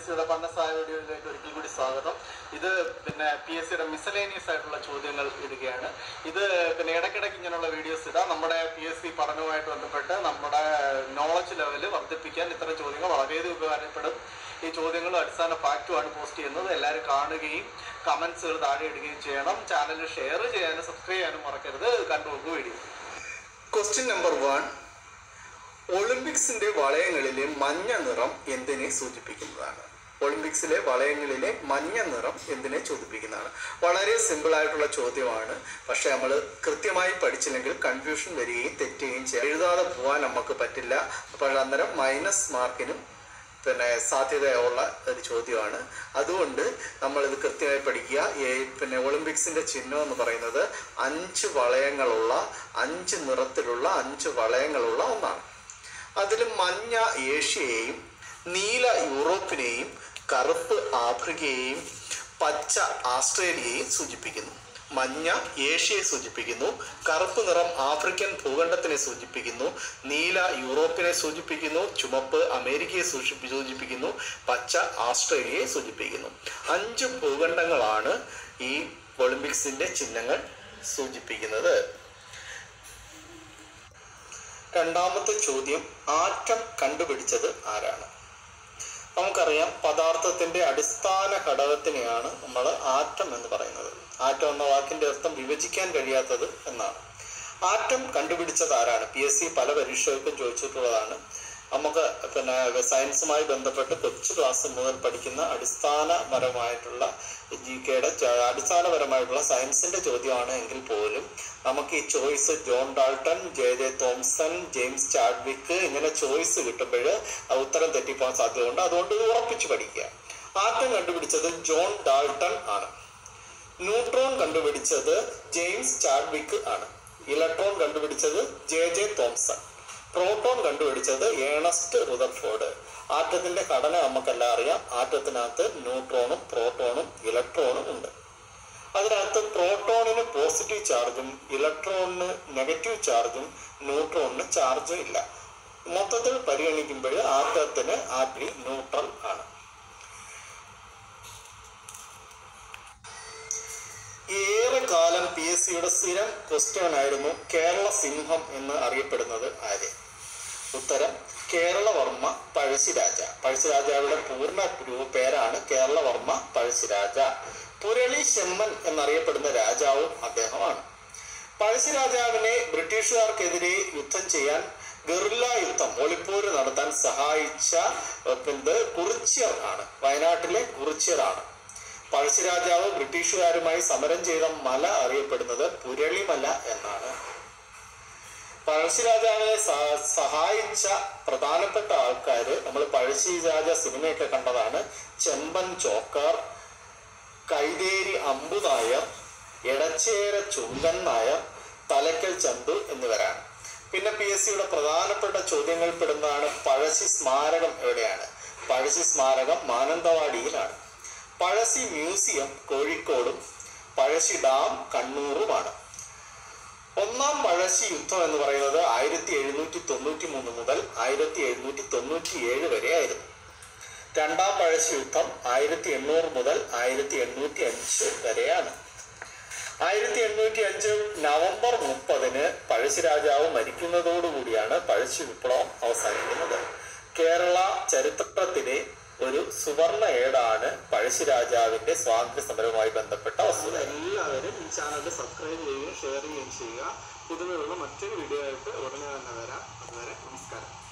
S സിയുടെ പന്നസായ വീഡിയോയിലേക്ക് ഒരിക്കൽ കൂടി സ്വാഗതം ഇത് പിന്നെ പി എസ് സിയുടെ മിസലേനിയസ് ആയിട്ടുള്ള ചോദ്യങ്ങൾ ഇടുകയാണ് ഇത് പിന്നെ ഇടയ്ക്കിടയ്ക്ക് ഇങ്ങനെയുള്ള വീഡിയോസ് ഇടാം നമ്മുടെ പി എസ് സി പഠനവുമായിട്ട് ബന്ധപ്പെട്ട് നമ്മുടെ നോളജ് ലെവൽ വർദ്ധിപ്പിക്കാൻ ഇത്തരം ചോദ്യങ്ങൾ വളരെയധികം ഉപകാരപ്പെടും ഈ ചോദ്യങ്ങളും അടിസ്ഥാന ഫാക്റ്റുമാണ് പോസ്റ്റ് ചെയ്യുന്നത് എല്ലാവരും കാണുകയും കമൻസുകൾ താഴെ ഇടുകയും ചെയ്യണം ചാനൽ ഷെയർ ചെയ്യാനും സബ്സ്ക്രൈബ് ചെയ്യാനും മറക്കരുത് കണ്ടുപോകുക വീഡിയോ ക്വസ്റ്റ്യൻ നമ്പർ വൺ ഒളിമ്പിക്സിന്റെ വളയങ്ങളിലെ മഞ്ഞ നിറം എന്തിനെ സൂചിപ്പിക്കുന്നതാണ് ഒളിമ്പിക്സിലെ വളയങ്ങളിലെ മഞ്ഞ നിറം എന്തിനെ സൂചിപ്പിക്കുന്നതാണ് വളരെ സിമ്പിൾ ആയിട്ടുള്ള ചോദ്യമാണ് പക്ഷെ നമ്മൾ കൃത്യമായി പഠിച്ചില്ലെങ്കിൽ കൺഫ്യൂഷൻ വരികയും തെറ്റുകയും ചെയ്യാം എഴുതാതെ പോകാൻ നമുക്ക് പറ്റില്ല അപ്പോൾ അന്നേരം മൈനസ് മാർക്കിനും പിന്നെ സാധ്യതയുള്ള ഒരു ചോദ്യമാണ് അതുകൊണ്ട് നമ്മളിത് കൃത്യമായി പഠിക്കുക ഈ പിന്നെ ഒളിമ്പിക്സിന്റെ ചിഹ്നം എന്ന് പറയുന്നത് അഞ്ച് വളയങ്ങളുള്ള അഞ്ച് നിറത്തിലുള്ള അഞ്ച് വളയങ്ങളുള്ള ഒന്നാണ് അതിൽ മഞ്ഞ ഏഷ്യയെയും നീല യൂറോപ്പിനെയും കറുപ്പ് ആഫ്രിക്കയെയും പച്ച ആസ്ട്രേലിയയെയും സൂചിപ്പിക്കുന്നു മഞ്ഞ ഏഷ്യയെ സൂചിപ്പിക്കുന്നു കറുപ്പ് നിറം ആഫ്രിക്കൻ ഭൂഖണ്ഡത്തിനെ സൂചിപ്പിക്കുന്നു നീല യൂറോപ്പിനെ സൂചിപ്പിക്കുന്നു ചുമപ്പ് അമേരിക്കയെ സൂചിപ്പി സൂചിപ്പിക്കുന്നു പച്ച ആസ്ട്രേലിയയെ സൂചിപ്പിക്കുന്നു അഞ്ച് ഭൂഖണ്ഡങ്ങളാണ് ഈ ഒളിമ്പിക്സിന്റെ ചിഹ്നങ്ങൾ സൂചിപ്പിക്കുന്നത് രണ്ടാമത്തെ ചോദ്യം ആറ്റം കണ്ടുപിടിച്ചത് ആരാണ് നമുക്കറിയാം പദാർത്ഥത്തിന്റെ അടിസ്ഥാന ഘടകത്തിനെയാണ് നമ്മൾ ആറ്റം എന്ന് പറയുന്നത് ആറ്റം എന്ന വാക്കിന്റെ അർത്ഥം വിഭജിക്കാൻ കഴിയാത്തത് എന്നാണ് ആറ്റം കണ്ടുപിടിച്ചത് ആരാണ് പി എസ് സി പല പരീക്ഷകൾക്കും ചോദിച്ചിട്ടുള്ളതാണ് നമുക്ക് പിന്നെ സയൻസുമായി ബന്ധപ്പെട്ട് കൊച്ചു ക്ലാസ് മുതൽ പഠിക്കുന്ന അടിസ്ഥാനപരമായിട്ടുള്ള ജി കെയുടെ അടിസ്ഥാനപരമായിട്ടുള്ള സയൻസിന്റെ ചോദ്യമാണ് എങ്കിൽ പോലും നമുക്ക് ഈ choice John Dalton J J Thomson James Chadwick ഇങ്ങനെ ചോയ്സ് കിട്ടുമ്പോൾ ഉത്തരം തെറ്റിപ്പോകാൻ സാധ്യതയുണ്ട് അതുകൊണ്ട് ഇത് ഉറപ്പിച്ച് പഠിക്കുക ആറ്റം കണ്ടുപിടിച്ചത് ജോൺ ഡാൾട്ടൺ ആണ് ന്യൂട്രോൺ കണ്ടുപിടിച്ചത് ജെയിംസ് ചാഡ്വിക്ക് ആണ് ഇലക്ട്രോൺ കണ്ടുപിടിച്ചത് ജെ ജെ തോംസൺ പ്രോട്ടോൺ കണ്ടുപിടിച്ചത് ഏണസ്റ്റ് റുദർഫോർഡ് ആറ്റത്തിന്റെ ഘടന നമുക്കെല്ലാം അറിയാം ആറ്റത്തിനകത്ത് ന്യൂട്രോണും പ്രോട്ടോണും ഇലക്ട്രോണും ഉണ്ട് അതിനകത്ത് പ്രോട്ടോണിന് പോസിറ്റീവ് ചാർജും ഇലക്ട്രോണിന് നെഗറ്റീവ് ചാർജും ന്യൂട്രോണിന് ചാർജും ഇല്ല മൊത്തത്തിൽ പരിഗണിക്കുമ്പോൾ ആറ്റത്തിന് ആറ്റിൽ ന്യൂട്രൽ ആണ് ഏറെ കാലം പി എസ് സിയുടെ സ്ഥിരം ക്വസ്റ്റ്യൻ ആയിരുന്നു കേരള സിംഹം എന്ന് അറിയപ്പെടുന്നത് ആര് ഉത്തരം കേരളവർമ്മ പഴശ്ശിരാജ പഴശ്ശിരാജാവിടെ പൂർണ്ണ രൂ- പേരാണ് കേരളവർമ്മ പഴശ്ശിരാജ പുരളി ചെമ്മൻ എന്നറിയപ്പെടുന്ന രാജാവും അദ്ദേഹമാണ് പഴശ്ശിരാജാവിനെ ബ്രിട്ടീഷുകാർക്കെതിരെ യുദ്ധം ചെയ്യാൻ ഗറില്ല യുദ്ധം ഒളിപ്പോര് നടത്താൻ സഹായിച്ച ഇത് കുറിച്യർ ആണ് വയനാട്ടിലെ കുറിച്യർ ആണ് പഴശ്ശിരാജാവ് ബ്രിട്ടീഷുകാരുമായി സമരം ചെയ്ത മല അറിയപ്പെടുന്നത് പുരളിമല എന്നാണ് പഴശ്ശിരാജാവിനെ സ- സഹായിച്ച പ്രധാനപ്പെട്ട ആൾക്കാര് നമ്മൾ പഴശ്ശിരാജ സിനിമയൊക്കെ കണ്ടതാണ് ചെമ്പൻ ചോക്കാർ കൈതേരി അമ്പു നായർ എടച്ചേര ചുങ്കൻ നായർ തലക്കൽ ചന്തു എന്നിവരാണ് പിന്നെ പി എസ് സിയുടെ പ്രധാനപ്പെട്ട ചോദ്യങ്ങളിൽ പെടുന്നതാണ് പഴശ്ശി സ്മാരകം എവിടെയാണ് പഴശ്ശി സ്മാരകം മാനന്തവാടിയിലാണ് പഴശ്ശി മ്യൂസിയം കോഴിക്കോടും പഴശ്ശി ഡാം കണ്ണൂറുമാണ് ഒന്നാം പഴശ്ശി യുദ്ധം എന്ന് പറയുന്നത് ആയിരത്തി എഴുന്നൂറ്റി തൊണ്ണൂറ്റി മൂന്ന് മുതൽ ആയിരത്തി എഴുന്നൂറ്റി തൊണ്ണൂറ്റി ഏഴ് വരെ ആയിരുന്നു രണ്ടാം പഴശ്ശി യുദ്ധം ആയിരത്തി എണ്ണൂറ് മുതൽ ആയിരത്തി എണ്ണൂറ്റി അഞ്ച് വരെയാണ് ആയിരത്തി എണ്ണൂറ്റി അഞ്ച് നവംബർ മുപ്പതിന് പഴശ്ശിരാജാവ് മരിക്കുന്നതോടുകൂടിയാണ് പഴശ്ശി വിപ്ലവം അവസാനിക്കുന്നത് കേരള ചരിത്രത്തിലെ ഒരു സുവർണ ഏടാണ് പഴശ്ശിരാജാവിന്റെ സ്വാതന്ത്ര്യ സമരവുമായി ബന്ധപ്പെട്ട വസ്തുത എല്ലാവരും ഈ ചാനൽ സബ്സ്ക്രൈബ് ചെയ്യുകയും ഷെയർ ചെയ്യുകയും ചെയ്യുക പുതുമയുള്ള മറ്റൊരു വീഡിയോ ആയിട്ട് ഉടനെ തന്നെ വരാം അതുവരെ നമസ്കാരം